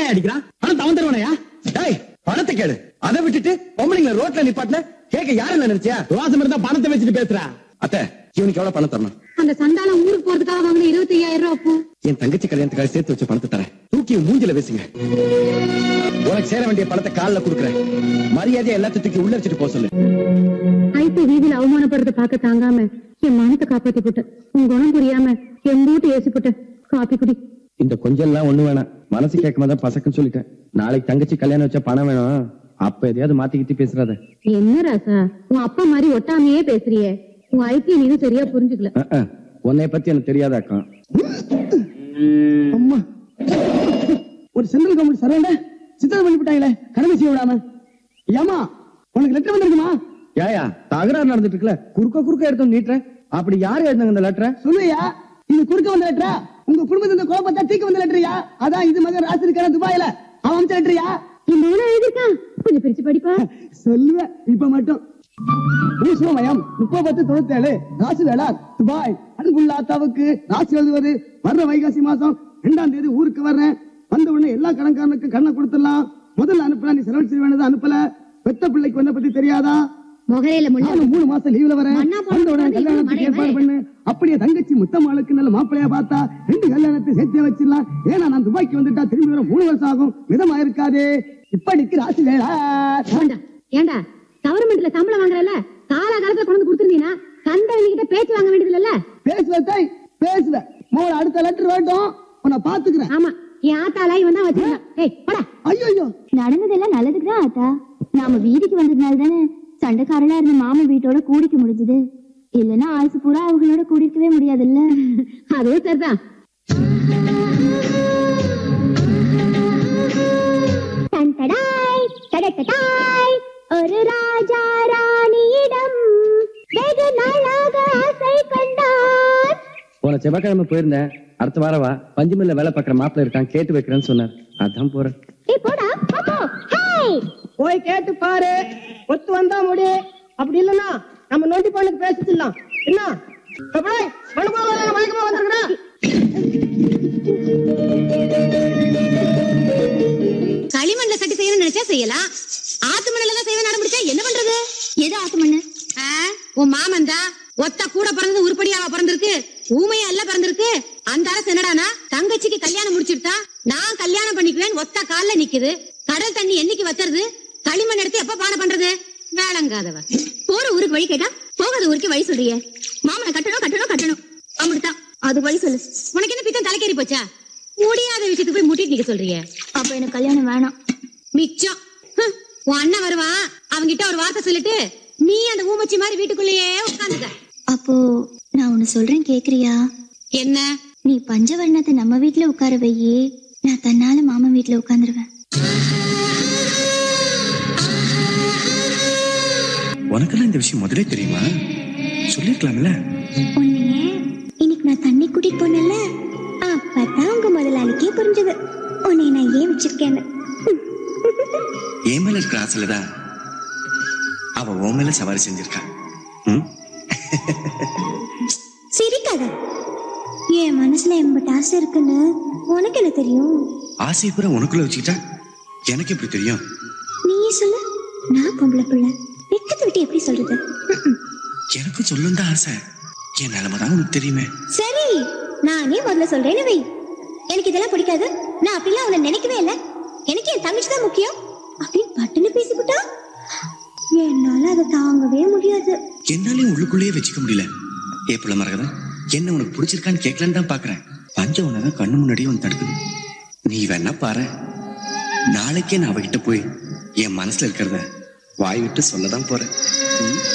ஏன் அடிக்கிறான் பணம் தவன் தருவானயா டேய் பணத்தை கேளு அதை விட்டுட்டு பொம்பளைங்களை ரோட்ல நிப்பாட்டின கேட்க யாரு என்ன நினைச்சியா ரோசம் இருந்தா பணத்தை வச்சுட்டு பேசுறா அத்தை இவனுக்கு எவ்வளவு பணம் தரணும் அந்த சண்டாளம் ஊருக்கு போறதுக்காக வாங்கின இருபத்தி ஐயாயிரம் ரூபாய் அப்பு என் தங்கச்சி கல்யாணத்துக்காக சேர்த்து வச்ச பணத்தை தரேன் தூக்கி உன் மூஞ்சில பேசுங்க உனக்கு சேர வேண்டிய பணத்தை கால்ல குடுக்குறேன் மரியாதையா எல்லாத்தையும் தூக்கி உள்ள வச்சுட்டு போக சொல்லு ஐப்பி வீதியில அவமானப்படுறத பார்க்க தாங்காம என் மானத்தை காப்பாத்தி போட்டேன் உன் குணம் புரியாம என் பூட்டு ஏசி போட்டேன் காப்பி குடி இந்த கொஞ்சம் எல்லாம் ஒண்ணு வேணாம் மனசு கேட்காம தான் பசக்குன்னு சொல்லிட்டேன் நாளைக்கு தங்கச்சி கல்யாணம் வச்ச பணம் வேணும் அப்ப எதையாவது மாத்திக்கிட்டு பேசுறாத என்ன ராசா உன் அப்பா மாதிரி ஒட்டாமையே பேசுறியே உன் ஐப்பி நீனும் சரியா புரிஞ்சுக்கல அஹ், அஹ். உன்னைய பத்தி எனக்கு தெரியாதாக்கம் அம்மா ஒரு சென்ட்ரல் கவர்மெண்ட் சரண்ட சித்தனை பண்ணிவிட்டாங்களே கடமை செய்ய விடாம ஏமா உனக்கு லெட்டர் வந்திருக்குமா ஏயா தகராறு நடந்துட்டு இருக்குல்ல குறுக்க குறுக்க எடுத்து நீட்டுற அப்படி யாரு எழுதுங்க இந்த லெட்டரை சொல்லுயா இது குறுக்க வந்த லெட்டரா உங்க குடும்பத்துல இந்த கோபத்தை தீக்க வந்த லெட்டரியா அதான் இது மகன் ராசி இருக்கான துபாயில அவன் அமைச்ச லெட்டரியா இந்த ஊழ எழுதிருக்கான் கொஞ்சம் பிரிச்சு படிப்பா சொல்லுவேன் இப்ப மட்டும் ஊசோமயம் முப்பது பத்து தொண்ணூத்தி ஏழு ராசி வேளார் துபாய் அன்புள்ள ஆத்தாவுக்கு ராசி எழுதுவது வர்ற வைகாசி மாசம் ரெண்டாம் தேதி ஊருக்கு வர்றேன் வந்த உடனே எல்லா கடன்காரனுக்கும் கண்ணை கொடுத்துடலாம் முதல்ல அனுப்புனா நீ செலவு செய்ய வேண்டியது அனுப்பல பெத்த பிள்ளைக்கு வந்த பத்தி தெரியாதா முகரையில முள்ள நானும் மூணு மாசம் லீவ்ல வரேன் மண்ணா போன வந்த உடனே மாதிரி கல்யாணத்துக்கு மழை, ஏற்பாடு மழை. பண்ணு அப்படியே தங்கச்சி முத்தம்மாளுக்கு நல்ல மாப்பிளையா பார்த்தா ரெண்டு கல்யாணத்தை சேர்த்தே வச்சிடலாம் ஏன்னா நான் துபாய்க்கு வந்துட்டா திரும்பி வர மூணு வருஷம் ஆகும் மிதமா இருக்காது இப்படிக்கு ராசி வேளா ஏண்டா ஏண்டா கவர்மெண்ட்ல சம்பளம் வாங்குறல காலாகாலத்துல கொண்டு வந்து கொடுத்துருந்தீங்கன்னா கண்டவங்க கிட்ட பேச்சு வாங்க வேண்டியது இல்ல பேசுவதை பேசுவேன் மோட அடுத்த லெட்டர் வேண்டும் உன்னை பாத்துக்கிறேன் ஆமா என் ஆத்தாளா இவன் தான் வச்சிருந்தான் ஏய் போடா ஐயோ நடந்ததெல்லாம் நல்லதுக்கு தான் ஆத்தா நாம வீதிக்கு வந்ததுனால தானே சண்டைக்காரலா இருந்த மாமா வீட்டோட கூடிக்க முடிஞ்சது இல்லன்னா ஆயுசு பூரா அவங்களோட கூடிக்கவே முடியாதுல்ல அதுவும் சரிதான் தண்டடாய் தடட்டடாய் ஒரு ராஜா ராணியிடம் வெகு நாளாக ஆசை கண்டார் போன செவ்வாய்க்கிழமை போயிருந்தேன் அடுத்த வாரம் வா பஞ்சுமில்ல வேலை பார்க்குற மாப்பிள்ள இருக்கான் கேட்டு வைக்கிறேன்னு சொன்னார் அதான் போறேன் ஏய் போடா பாப்போ ஹேய் போய் கேட்டு பாரு ஒத்து வந்தா முடி அப்படி இல்லன்னா நம்ம நோண்டி பண்ணுக்கு பேசிடலாம் என்ன மயக்கமா வந்திருக்கிறேன் களிமண்ல சட்டி செய்யணும்னு நினைச்சா செய்யலாம் ஆத்து மணல தான் செய்வேன் நடமுடிச்சா என்ன பண்றது எது ஆத்து மண்ணு ஆ, உன் மாமன் தான் ஒத்த கூட பிறந்தது உருப்படியாவா பிறந்திருக்கு ஊமையா எல்லாம் பிறந்திருக்கு அந்த அரசு என்னடானா தங்கச்சிக்கு கல்யாணம் முடிச்சிருத்தா நான் கல்யாணம் பண்ணிக்குவேன் ஒத்த கால்ல நிக்குது கடல் தண்ணி என்னைக்கு வத்துறது களிமண் எடுத்து எப்ப பானை பண்றது வேளங்காதவ போற ஊருக்கு வழி கேட்டா போகாத ஊருக்கு வழி சொல்றியே மாமனை கட்டணும் கட்டணும் கட்டணும் அப்படித்தான் அது வழி சொல்லு உனக்கு என்ன பித்தம் தலைக்கேறி போச்சா முடியாத விஷயத்துக்கு போய் முட்டிட்டு நிக்க சொல்றியே அப்ப எனக்கு கல்யாணம் வேணாம் மிச்சம் ஹம், உன் அண்ணன் வருவான் அவன்கிட்ட ஒரு வார்த்தை சொல்லிட்டு நீ அந்த ஊமச்சி மாதிரி வீட்டுக்குள்ளேயே உட்காந்துக்க அப்போ நான் ஒன்னு சொல்றேன் கேக்குறியா என்ன நீ பஞ்சவர்ணத்தை நம்ம வீட்ல உட்கார வையே நான் தன்னால மாமா வீட்ல உட்கார்ந்துருவேன் உனக்கெல்லாம் இந்த விஷயம் முதலே தெரியுமா சொல்லிருக்கலாம்ல உன்னைய இன்னைக்கு நான் தண்ணி கூட்டிட்டு போனேன்ல அப்பதான் உங்க முதலாளிக்கே புரிஞ்சது உன்னை நான் ஏன் வச்சிருக்கேன்னு என் மேல இருக்கிற ஆசையிலதான் அவ உன் மேல சவாரி செஞ்சிருக்கா ம்? சிரிக்காத என் மனசுல எண்பட்டு ஆசை இருக்குன்னு உனக்கு என்ன தெரியும் ஆசையை பூரா உனக்குள்ள வச்சுக்கிட்டா எனக்கு எப்படி தெரியும் நீயே சொல்லு நான் பொம்பளை பிள்ளை வெக்கத்தை விட்டு எப்படி சொல்றது ம்ம். எனக்கும் சொல்லும் தான் ஆசை என் நிலைமை தான் உனக்கு தெரியுமே சரி நானே முதல்ல சொல்றேன்னு வை எனக்கு இதெல்லாம் பிடிக்காது நான் அப்படிலாம் உன்னை நினைக்கவே இல்லை எனக்கு என் தங்கச்சி தான் முக்கியம் அப்படின்னு பட்டுன்னு பேசிவிட்டா என்னால அதை தாங்கவே முடியாது என்னாலையும் உள்ளுக்குள்ளேயே வச்சுக்க முடியல ஏப்பிள்ள மரகதம் என்ன உனக்கு பிடிச்சிருக்கான்னு கேட்கலான்னு தான் பாக்குறேன் பஞ்சம் உனதான் கண்ணு முன்னாடியே வந்து தடுக்குது நீ வேணா பாரு நாளைக்கே நான் அவகிட்ட போய் என் மனசுல இருக்கிறத வாய் விட்டு சொல்லதான் போறேன் ம்?